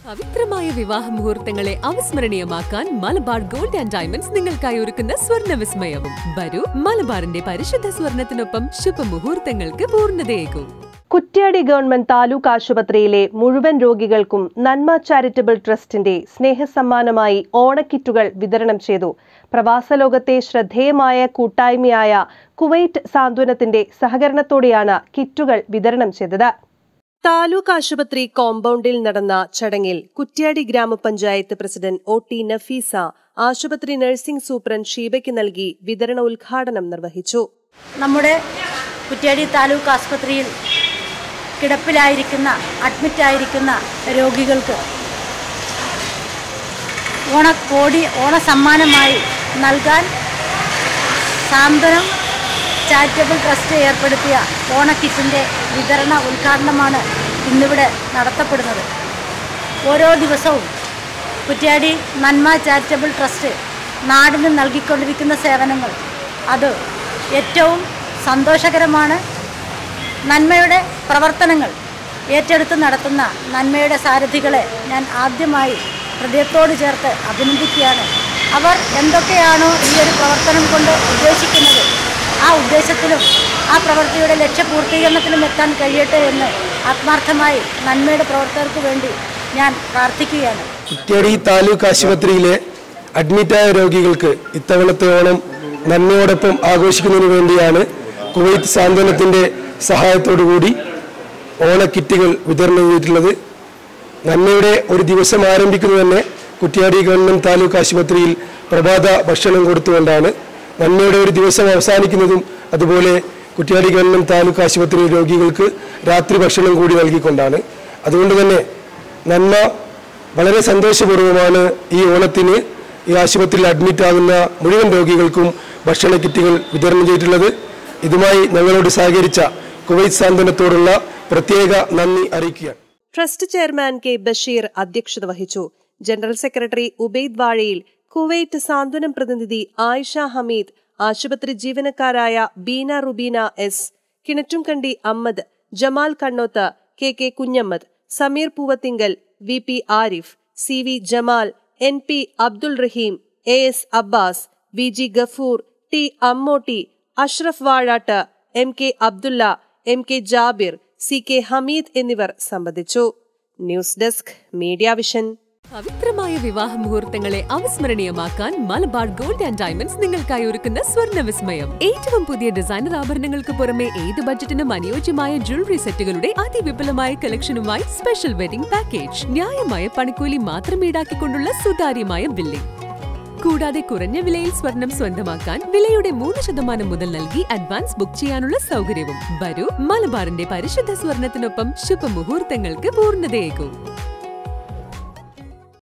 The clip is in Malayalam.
പവിത്രമായ വിവാഹ മുഹൂർത്തങ്ങളെ അവിസ്മരണീയമാക്കാൻ മലബാർ ഗോൾഡ് ആൻഡ് ഡയമണ്ട്സ് നിങ്ങൾക്കായി ഒരുക്കുന്ന സ്വർണ്ണ വിസ്മയവും വരൂ മലബാറിന്റെ പരിശുദ്ധ സ്വർണത്തിനൊപ്പം ശുഭമുഹൂർത്തങ്ങൾക്ക് പൂർണ്ണതയേകൂ കുറ്റ്യാടി ഗവൺമെന്റ് താലൂക്ക് ആശുപത്രിയിലെ മുഴുവൻ രോഗികൾക്കും നന്മ ചാരിറ്റബിൾ ട്രസ്റ്റിന്റെ സ്നേഹസമ്മാനമായി ഓണക്കിറ്റുകൾ വിതരണം ചെയ്തു പ്രവാസ ലോകത്തെ ശ്രദ്ധേയമായ കൂട്ടായ്മയായ കുവൈറ്റ് സാന്ത്വനത്തിന്റെ സഹകരണത്തോടെയാണ് കിറ്റുകൾ വിതരണം ചെയ്തത് താലൂക്ക് ആശുപത്രി കോമ്പൗണ്ടിൽ നടന്ന ചടങ്ങിൽ കുറ്റ്യാടി ഗ്രാമപഞ്ചായത്ത് പ്രസിഡന്റ് ഒ ടി നഫീസ ആശുപത്രി നഴ്സിംഗ് സൂപ്രണ്ട് ഷീബയ്ക്ക് നൽകി വിതരണ ഉദ്ഘാടനം നിർവഹിച്ചു നമ്മുടെ കുറ്റ്യാടി താലൂക്ക് ആസ്പത്രിയിൽ കിടപ്പിലായിരിക്കുന്ന അഡ്മിറ്റായിരിക്കുന്ന രോഗികൾക്ക് ഓണക്കോടി ഓണസമ്മാനമായി നൽകാൻ സാന്ത്വനം ചാരിറ്റബിൾ ട്രസ്റ്റ് ഏർപ്പെടുത്തിയ ഓണക്കിറ്റിൻ്റെ വിതരണ ഉദ്ഘാടനമാണ് ഇന്നിവിടെ നടത്തപ്പെടുന്നത് ഓരോ ദിവസവും കുറ്റ്യാടി നന്മ ചാരിറ്റബിൾ ട്രസ്റ്റ് നാടിന് നൽകിക്കൊണ്ടിരിക്കുന്ന സേവനങ്ങൾ അത് ഏറ്റവും സന്തോഷകരമാണ് നന്മയുടെ പ്രവർത്തനങ്ങൾ ഏറ്റെടുത്ത് നടത്തുന്ന നന്മയുടെ സാരഥികളെ ഞാൻ ആദ്യമായി ഹൃദയത്തോട് ചേർത്ത് അഭിനന്ദിക്കുകയാണ് അവർ എന്തൊക്കെയാണോ ഈ ഒരു പ്രവർത്തനം കൊണ്ട് ഉദ്ദേശിക്കുന്നത് ആ ഉദ്ദേശത്തിലും ആ പ്രവൃത്തിയുടെ ലക്ഷ്യപൂർത്തീകരണത്തിലും എത്താൻ കഴിയട്ടെ എന്ന് ആത്മാർത്ഥമായി നന്മയുടെ പ്രവർത്തകർക്ക് വേണ്ടി ഞാൻ പ്രാർത്ഥിക്കുകയാണ് കുറ്റ്യാടി താലൂക്ക് ആശുപത്രിയിലെ അഡ്മിറ്റായ രോഗികൾക്ക് ഇത്തവണത്തെ ഓണം നന്മയോടൊപ്പം ആഘോഷിക്കുന്നതിന് വേണ്ടിയാണ് കുവൈറ്റ് സാന്ത്വനത്തിൻ്റെ സഹായത്തോടുകൂടി ഓണക്കിറ്റുകൾ വിതരണം ചെയ്തിട്ടുള്ളത് നന്മയുടെ ഒരു ദിവസം ആരംഭിക്കുന്നത് തന്നെ കുറ്റ്യാടി ഗവൺമെൻറ് താലൂക്ക് ആശുപത്രിയിൽ പ്രഭാത ഭക്ഷണം കൊടുത്തുകൊണ്ടാണ് നന്മയുടെ ഒരു ദിവസം അവസാനിക്കുന്നതും അതുപോലെ കുറ്റ്യാടി ഗവൺമെൻറ് താലൂക്ക് ആശുപത്രി രോഗികൾക്ക് രാത്രി ഭക്ഷണം കൂടി നൽകിക്കൊണ്ടാണ് അതുകൊണ്ട് തന്നെ നന്മ വളരെ സന്തോഷപൂർവ്വമാണ് ഈ ഓണത്തിന് ഈ ആശുപത്രിയിൽ അഡ്മിറ്റ് ആകുന്ന മുഴുവൻ രോഗികൾക്കും ഭക്ഷണ കിറ്റുകൾ വിതരണം ചെയ്തിട്ടുള്ളത് ഇതുമായി ഞങ്ങളോട് സഹകരിച്ച കുവൈറ്റ് സാന്ത്വനത്തോടുള്ള പ്രത്യേക നന്ദി അറിയിക്കുകയാണ് ട്രസ്റ്റ് ചെയർമാൻ കെ ബഷീർ അധ്യക്ഷത വഹിച്ചു ജനറൽ സെക്രട്ടറി ഉബൈദ് വാഴയിൽ കുവൈറ്റ് സാന്ത്വനം പ്രതിനിധി ആയിഷ ഹമീദ് ആശുപത്രി ജീവനക്കാരായ Beena Rubeena S Kinattumkandi Ammad Jamal Kannoth K K Kunhammad Sameer Poovathinkal V P Arif C V Jamal N P Abdul Raheem A S Abbas V G Gafoor T Ammotti Ashraf Vazhatt M K Abdulla M K Jabir C K Hameed എന്നിവർ സംബന്ധിച്ചു ന്യൂസ് ഡെസ്ക് മീഡിയ വിഷൻ പവിത്രമായ വിവാഹ മുഹൂർത്തങ്ങളെ അവിസ്മരണീയമാക്കാൻ മലബാർ ഗോൾഡ് ആൻഡ് ഡയമണ്ട്സ് നിങ്ങൾക്കായി ഒരുക്കുന്ന സ്വർണ്ണ വിസ്മയം ഏറ്റവും പുതിയ ഡിസൈനർ ആഭരണങ്ങൾക്ക് പുറമെ ഏത് ബഡ്ജറ്റിനും അനുയോജ്യമായ ജ്വല്ലറി സെറ്റുകളുടെ അതിവിപുലമായ കളക്ഷനുമായി സ്പെഷ്യൽ വെഡിംഗ് പാക്കേജ് ന്യായമായ പണിക്കൂലി മാത്രം ഈടാക്കിക്കൊണ്ടുള്ള സുതാര്യമായ ബില്ലിംഗ് കൂടാതെ കുറഞ്ഞ വിലയിൽ സ്വർണം സ്വന്തമാക്കാൻ വിലയുടെ മൂന്ന് ശതമാനം മുതൽ നൽകി അഡ്വാൻസ് ബുക്ക് ചെയ്യാനുള്ള സൗകര്യവും വരൂ മലബാറിന്റെ പരിശുദ്ധ സ്വർണത്തിനൊപ്പം ശുഭമുഹൂർത്തങ്ങൾക്ക് പൂർണ്ണതയേക്കൂ